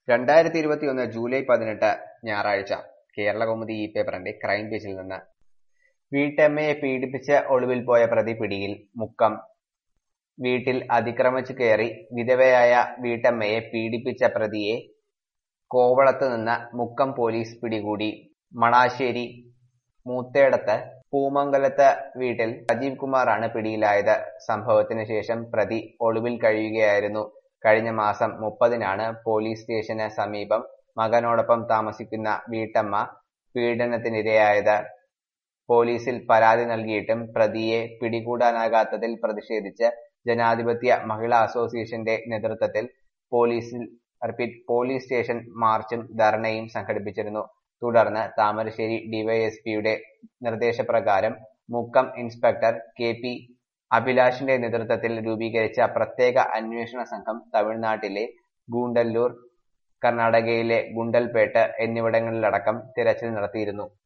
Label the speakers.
Speaker 1: രണ്ടായിരത്തി ഇരുപത്തിയൊന്ന് ജൂലൈ പതിനെട്ട് ഞായറാഴ്ച കേരളകൗമുദി ഈ പേപ്പറിന്റെ ക്രൈം പേജിൽ നിന്ന് വീട്ടമ്മയെ പീഡിപ്പിച്ച് ഒളിവിൽ പോയ പ്രതി പിടിയിൽ മുക്കം വീട്ടിൽ അതിക്രമിച്ചു കയറി വിധവയായ വീട്ടമ്മയെ പീഡിപ്പിച്ച പ്രതിയെ കോവളത്ത് നിന്ന് മുക്കം പോലീസ് പിടികൂടി മണാശ്ശേരി മൂത്തേടത്ത് പൂമംഗലത്ത് വീട്ടിൽ സജീവ് കുമാറാണ് പിടിയിലായത് സംഭവത്തിന് ശേഷം പ്രതി ഒളിവിൽ കഴിയുകയായിരുന്നു കഴിഞ്ഞ മാസം മുപ്പതിനാണ് പോലീസ് സ്റ്റേഷന് സമീപം മകനോടൊപ്പം താമസിക്കുന്ന വീട്ടമ്മ പീഡനത്തിനിരയായത് പോലീസിൽ പരാതി നൽകിയിട്ടും പ്രതിയെ പിടികൂടാനാകാത്തതിൽ പ്രതിഷേധിച്ച് ജനാധിപത്യ മഹിളാ അസോസിയേഷന്റെ നേതൃത്വത്തിൽ പോലീസിൽ റിപ്പീറ്റ് പോലീസ് സ്റ്റേഷൻ മാർച്ചും ധർണയും സംഘടിപ്പിച്ചിരുന്നു തുടർന്ന് താമരശ്ശേരി ഡിവൈഎസ്പിയുടെ നിർദ്ദേശപ്രകാരം മുക്കം ഇൻസ്പെക്ടർ കെ പി അഭിലാഷിന്റെ നേതൃത്വത്തിൽ രൂപീകരിച്ച പ്രത്യേക അന്വേഷണ സംഘം തമിഴ്നാട്ടിലെ ഗൂണ്ടല്ലൂർ കർണാടകയിലെ ഗുണ്ടൽപേട്ട് എന്നിവിടങ്ങളിലടക്കം തിരച്ചിൽ നടത്തിയിരുന്നു